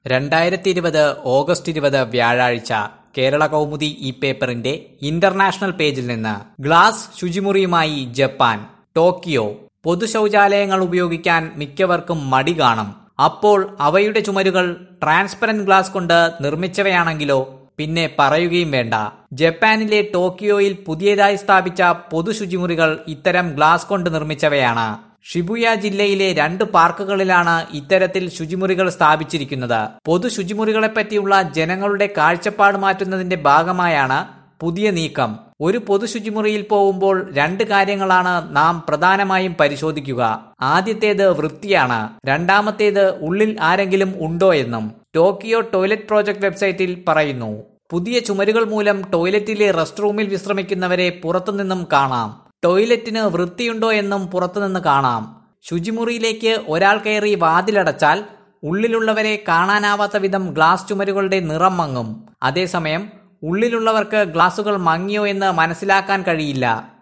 രണ്ടായിരത്തി ഇരുപത് ഓഗസ്റ്റ് ഇരുപത് വ്യാഴാഴ്ച കേരള കൗമുദി ഈ പേപ്പറിന്റെ ഇന്റർനാഷണൽ പേജിൽ നിന്ന് ഗ്ലാസ് ശുചിമുറിയുമായി ജപ്പാൻ ടോക്കിയോ പൊതു ശൗചാലയങ്ങൾ ഉപയോഗിക്കാൻ മിക്കവർക്കും മടി കാണും അപ്പോൾ അവയുടെ ചുമരുകൾ ട്രാൻസ്പെറന്റ് ഗ്ലാസ് കൊണ്ട് നിർമ്മിച്ചവയാണെങ്കിലോ പിന്നെ പറയുകയും വേണ്ട ജപ്പാനിലെ ടോക്കിയോയിൽ പുതിയതായി സ്ഥാപിച്ച പൊതു ശുചിമുറികൾ ഇത്തരം ഗ്ലാസ് കൊണ്ട് നിർമ്മിച്ചവയാണ് ഷിബുയ ജില്ലയിലെ രണ്ട് പാർക്കുകളിലാണ് ഇത്തരത്തിൽ ശുചിമുറികൾ സ്ഥാപിച്ചിരിക്കുന്നത് പൊതു ശുചിമുറികളെപ്പറ്റിയുള്ള ജനങ്ങളുടെ കാഴ്ചപ്പാട് മാറ്റുന്നതിന്റെ ഭാഗമായാണ് പുതിയ നീക്കം ഒരു പൊതു ശുചിമുറിയിൽ പോകുമ്പോൾ രണ്ട് കാര്യങ്ങളാണ് നാം പ്രധാനമായും പരിശോധിക്കുക ആദ്യത്തേത് വൃത്തിയാണ് രണ്ടാമത്തേത് ഉള്ളിൽ ആരെങ്കിലും ഉണ്ടോ എന്നും ടോക്കിയോ ടോയ്ലറ്റ് പ്രോജക്ട് വെബ്സൈറ്റിൽ പറയുന്നു പുതിയ ചുമരുകൾ മൂലം ടോയ്ലറ്റിലെ റെസ്റ്റ് റൂമിൽ വിശ്രമിക്കുന്നവരെ പുറത്തുനിന്നും കാണാം ടോയ്ലറ്റിന് വൃത്തിയുണ്ടോ എന്നും പുറത്തുനിന്ന് കാണാം ശുചിമുറിയിലേക്ക് ഒരാൾ കയറി വാതിലടച്ചാൽ ഉള്ളിലുള്ളവരെ കാണാനാവാത്ത വിധം ഗ്ലാസ് ചുമരുകളുടെ നിറം മങ്ങും അതേസമയം ഉള്ളിലുള്ളവർക്ക് ഗ്ലാസുകൾ മങ്ങിയോ എന്ന് മനസ്സിലാക്കാൻ കഴിയില്ല